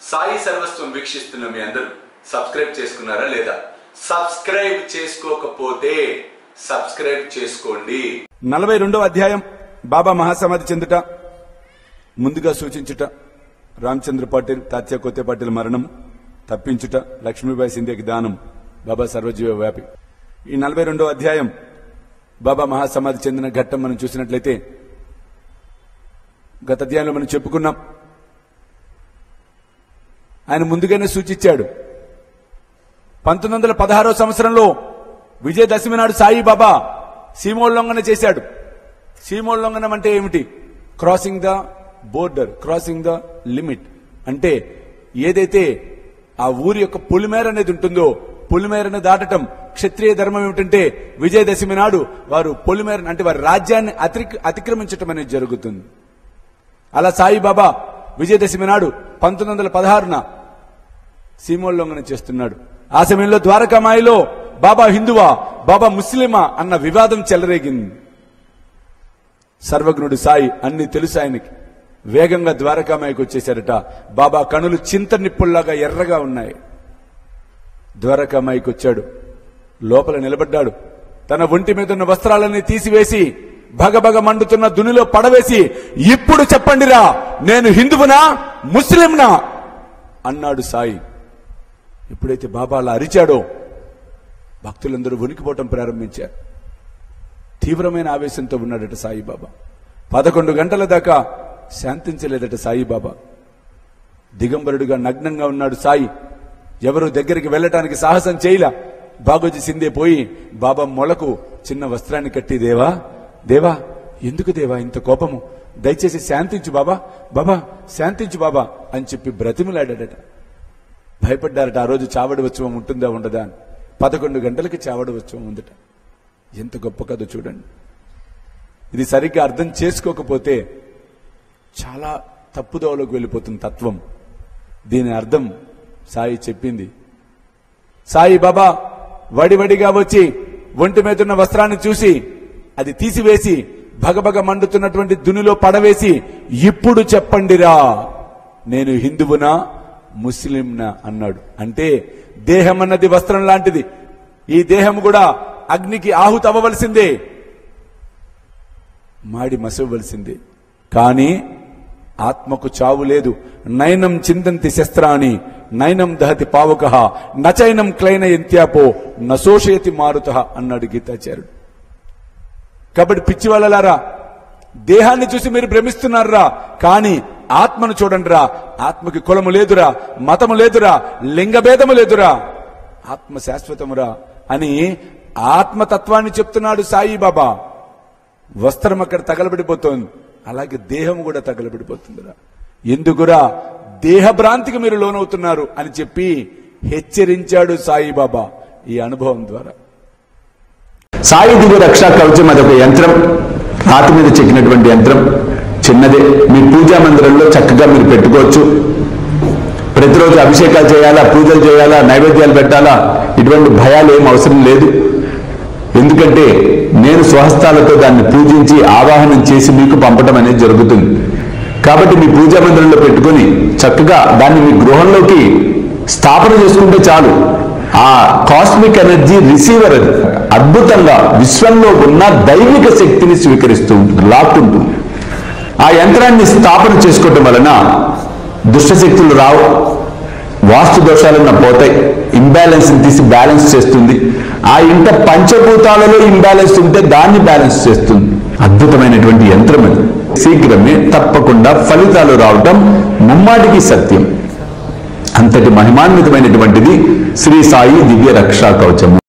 సాయి సర్వస్వం వీక్షిస్తున్న మీ అందరూ సబ్స్క్రైబ్ చేసుకున్నారా లేదా సబ్స్క్రైబ్ చేసుకోకపోతే సబ్స్క్రైబ్ చేసుకోండి నలభై రెండవ అధ్యాయం బాబా మహాసమాధి చెందుట ముందుగా సూచించుట రామచంద్ర పాటిల్ తాత్య కొత్త పాటిల్ మరణం తప్పించుట లక్ష్మీబాయి సింధేకి దానం బాబా సర్వజీవ వ్యాపి ఈ నలభై రెండవ అధ్యాయం బాబా మహాసమాధి చెందిన ఘట్టం మనం చూసినట్లయితే గత అధ్యాయంలో మనం చెప్పుకున్నాం ఆయన ముందుగానే సూచించాడు పంతొమ్మిది వందల పదహారో సంవత్సరంలో విజయదశమి నాడు సాయిబాబా సీమోల్లంఘన చేశాడు సీమోల్లంఘనం అంటే ఏమిటి crossing the border crossing the limit అంటే ఏదైతే ఆ ఊరి యొక్క పొలిమేర అనేది ఉంటుందో పొలిమేరను దాటటం క్షత్రియ ధర్మం ఏమిటంటే విజయదశమి నాడు వారు పొలిమేర అంటే వారి రాజ్యాన్ని అతిక్ర అతిక్రమించటం అనేది జరుగుతుంది అలా సాయిబాబా విజయదశమి నాడు పంతొమ్మిది వందల పదహారున సీమోల్లంఘన చేస్తున్నాడు ఆ సమయంలో ద్వారకామాయిలో బాబా హిందువా బాబా ముస్లిమా అన్న వివాదం చెలరేగింది సర్వజ్ఞుడు సాయి అన్ని తెలుసు ఆయనకి వేగంగా ద్వారకామాయికి వచ్చేశారట బాబా కనులు చింత నిప్పుల్లాగా ఎర్రగా ఉన్నాయి ద్వారకామాయికి వచ్చాడు లోపల నిలబడ్డాడు తన ఒంటి మీద ఉన్న వస్త్రాలన్నీ తీసివేసి భగభగ మండుతున్న దునిలో పడవేసి ఇప్పుడు చెప్పండిరా నేను హిందువునా ముస్లింనా అన్నాడు సాయి ఎప్పుడైతే బాబా అలా అరిచాడో భక్తులందరూ వణికిపోవటం ప్రారంభించారు తీవ్రమైన ఆవేశంతో ఉన్నాడట సాయిబాబా పదకొండు గంటల దాకా శాంతించలేదట సాయిబాబా దిగంబరుడుగా నగ్నంగా ఉన్నాడు సాయి ఎవరు దగ్గరికి వెళ్ళటానికి సాహసం చేయలా బాగోజీ సిందే పోయి బాబా మొలకు చిన్న వస్త్రాన్ని కట్టి దేవా దేవా ఎందుకు దేవా ఇంత కోపము దయచేసి శాంతించు బాబా బాబా శాంతించు బాబా అని చెప్పి బ్రతిమలాడాడట భయపడ్డారట ఆ రోజు చావడి ఉత్సవం ఉంటుందా ఉండదా అని పదకొండు గంటలకి చావడి ఉత్సవం ఉందట ఎంత గొప్ప కథ చూడండి ఇది సరిగ్గా అర్థం చేసుకోకపోతే చాలా తప్పుదోవలోకి వెళ్ళిపోతుంది తత్వం దీని అర్థం సాయి చెప్పింది సాయి బాబా వడివడిగా వచ్చి ఒంటి మీద ఉన్న వస్త్రాన్ని చూసి అది తీసివేసి భగభగ మండుతున్నటువంటి దునిలో పడవేసి ఇప్పుడు చెప్పండిరా నేను హిందువునా ముస్లింనా అన్నాడు అంటే దేహం అన్నది వస్త్రం లాంటిది ఈ దేహం కూడా అగ్నికి ఆహుతి అవ్వవలసిందే మాడి మసవలసిందే కానీ ఆత్మకు చావు లేదు నయనం చిందంతి శస్త్రాన్ని నయనం దహతి పావక నచైనం క్లైన ఎంత్యాపో నశోషయతి మారుత అన్నాడు గీతాచార్యుడు కాబట్టి పిచ్చి వాళ్ళలారా దేహాన్ని చూసి మీరు భ్రమిస్తున్నారా కానీ ఆత్మను చూడండిరా ఆత్మకి కులము లేదురా మతము లేదురా లింగభేదము లేదురా ఆత్మ శాశ్వతమురా అని ఆత్మతత్వాన్ని చెప్తున్నాడు సాయిబాబా వస్త్రం అక్కడ తగలబడిపోతోంది అలాగే దేహం కూడా తగలబడిపోతుందిరా ఎందుకురా దేహ భ్రాంతికి మీరు లోనవుతున్నారు అని చెప్పి హెచ్చరించాడు సాయిబాబా ఈ అనుభవం ద్వారా సాయి దిగు రక్షా కవచం అదొక యంత్రం రాతి మీద చెక్కినటువంటి యంత్రం చిన్నదే మీ పూజా మందిరంలో చక్కగా మీరు పెట్టుకోవచ్చు ప్రతిరోజు అభిషేకాలు చేయాలా పూజలు చేయాలా నైవేద్యాలు పెట్టాలా ఇటువంటి భయాలు ఏం అవసరం లేదు ఎందుకంటే నేను స్వహస్తాలతో దాన్ని పూజించి ఆవాహనం చేసి మీకు పంపటం అనేది జరుగుతుంది కాబట్టి మీ పూజా మందిరంలో పెట్టుకొని చక్కగా దాన్ని మీ గృహంలోకి స్థాపన చేసుకుంటే చాలు ఆ కాస్మిక్ ఎనర్జీ రిసీవర్ అది అద్భుతంగా విశ్వంలో ఉన్న దైవిక శక్తిని స్వీకరిస్తూ ఉంటుంది లాక్కుంటుంది ఆ యంత్రాన్ని స్థాపన చేసుకోవటం వలన దుష్టశక్తులు రావు వాస్తు దోషాలన్న పోతాయి ఇంబ్యాలెన్స్ తీసి బ్యాలెన్స్ చేస్తుంది ఆ ఇంట పంచభూతాలలో ఇంబ్యాలెన్స్ ఉంటే దాన్ని బ్యాలెన్స్ చేస్తుంది అద్భుతమైనటువంటి యంత్రం అది శీఘ్రమే తప్పకుండా ఫలితాలు రావటం ముమ్మాటికి సత్యం అంతటి మహిమాన్వితమైనటువంటిది శ్రీ సాయి దివ్య రక్షా కవచము